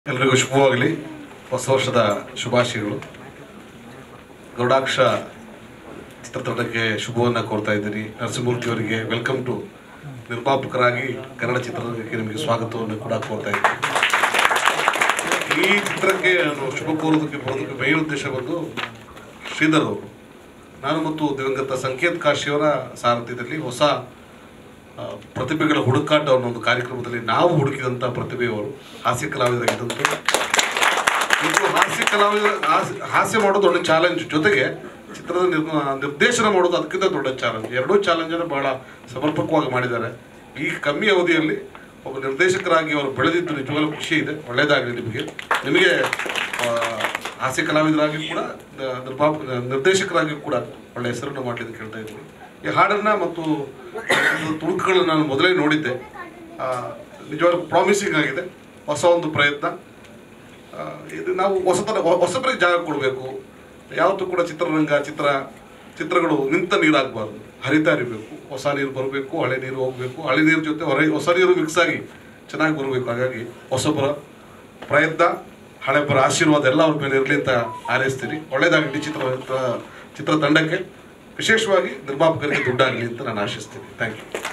ಎಲ್ರಿಗೂ ಶುಭವಾಗಲಿ ಹೊಸ ವರ್ಷದ ಶುಭಾಶಯಗಳು ಗೌಡಾಕ್ಷ ಚಿತ್ರತಂಡಕ್ಕೆ ಶುಭವನ್ನು ಕೋರ್ತಾ ಇದ್ದೀನಿ ನರಸಿಂಹಮೂರ್ತಿ ಅವರಿಗೆ ವೆಲ್ಕಮ್ ಟು ನಿರ್ಮಾಪಕರಾಗಿ ಕನ್ನಡ ಚಿತ್ರರಂಗಕ್ಕೆ ನಿಮಗೆ ಸ್ವಾಗತವನ್ನು ಕೂಡ ಕೋರ್ತಾ ಇದ್ದೀನಿ ಈ ಚಿತ್ರಕ್ಕೆ ನಾನು ಶುಭ ಕೋರೋದಕ್ಕೆ ಬರೋದಕ್ಕೆ ಮೇನ್ ಉದ್ದೇಶ ಬಂದು ಶ್ರೀಧರ್ ಅವರು ನಾನು ಮತ್ತು ದಿವಂಗತ ಸಂಕೇತ್ ಕಾಶಿಯವರ ಸಾರಥ್ಯದಲ್ಲಿ ಹೊಸ ಆ, ಪ್ರತಿಭೆಗಳ ಹುಡುಕಾಟ ಅನ್ನೋ ಒಂದು ಕಾರ್ಯಕ್ರಮದಲ್ಲಿ ನಾವು ಹುಡುಕಿದಂಥ ಪ್ರತಿಭೆಯವರು ಹಾಸ್ಯ ಕಲಾವಿದರಾಗಿದ್ದಂಥ ಇದು ಹಾಸ್ಯ ಕಲಾವಿದ ಹಾಸ್ಯ- ಹಾಸ್ಯ ಮಾಡೋದು ದೊಡ್ಡ ಚಾಲೆಂಜ್ ಜೊತೆಗೆ ಚಿತ್ರದ ನಿರ್ಮ- ನಿರ್ದೇಶನ ಮಾಡೋದು ಅದಕ್ಕಿಂತ ದೊಡ್ಡ ಚಾಲೆಂಜ್ ಎರಡೂ ಚಾಲೆಂಜನ್ನು ಬಹಳ ಸಮರ್ಪಕವಾಗಿ ಮಾಡಿದ್ದಾರೆ ಈ ಕಮ್ಮಿ ಅವಧಿಯಲ್ಲಿ ಒಬ್ಬ ನಿರ್ದೇಶಕರಾಗಿ ಅವರು ಬೆಳೆದಿದ್ದು ನಿಜವಾಗ್ಲೂ ಖುಷಿ ಇದೆ ಒಳ್ಳೆಯದಾಗಲಿ ನಿಮಗೆ ನಿಮಗೆ ಆ, ಹಾಸ್ಯ ಕಲಾವಿದರಾಗಿ ಕೂಡ ನ- ನಿರ್ಮಾಪ ನಿರ್ದೇಶಕರಾಗಿ ಕೂಡ ಒಳ್ಳೆ ಹೆಸರನ್ನು ಮಾಡಲಿಕ್ಕೆ ಕೇಳ್ತಾ ಇದ್ದೀನಿ ಈ ಹಾಡನ್ನು ಮತ್ತು ಇದರ ತುಣುಕುಗಳನ್ನು ನಾನು ಮೊದಲೇ ನೋಡಿದ್ದೆ ಆ, ನಿಜವಾಗ್ಲೂ ಪ್ರಾಮಿಸಿಂಗ್ ಆಗಿದೆ ಹೊಸ ಒಂದು ಪ್ರಯತ್ನ ಆ, ಇದು ನಾವು ಹೊಸತನ ಹೊ- ಹೊಸಬರಿಗೆ ಜಾಗ ಕೊಡಬೇಕು ಯಾವತ್ತೂ ಕೂಡ ಚಿತ್ರರಂಗ ಚಿತ್ರ ಚಿತ್ರಗಳು ನಿಂತ ನೀರಾಗಬಾರ್ದು ಹರಿತಾ ಇರಬೇಕು ಹೊಸ ನೀರು ಬರಬೇಕು ಹಳೆ ನೀರು ಹೋಗಬೇಕು ಹಳೆ ನೀರು ಜೊತೆ ಹೊರ ಹೊಸ ನೀರು ಮಿಕ್ಸ್ ಆಗಿ ಚೆನ್ನಾಗಿ ಬರಬೇಕು ಹಾಗಾಗಿ ಹೊಸಬರ ಪ್ರಯತ್ನ ಹಳೆಬರ ಆಶೀರ್ವಾದ ಎಲ್ಲ ಅವ್ರ ಮೇಲೆ ಇರಲಿ ಅಂತ ಹಾರೈಸ್ತೀನಿ ಒಳ್ಳೇದಾಗಲಿ ಚಿತ್ರ ಚಿತ್ರತಂಡಕ್ಕೆ ವಿಶೇಷವಾಗಿ ನಿರ್ಮಾಪಕರಿಗೆ ದುಡ್ಡಾಗಲಿ ಅಂತ ನಾನು ಆಶಿಸ್ತೀನಿ ಥ್ಯಾಂಕ್ ಯು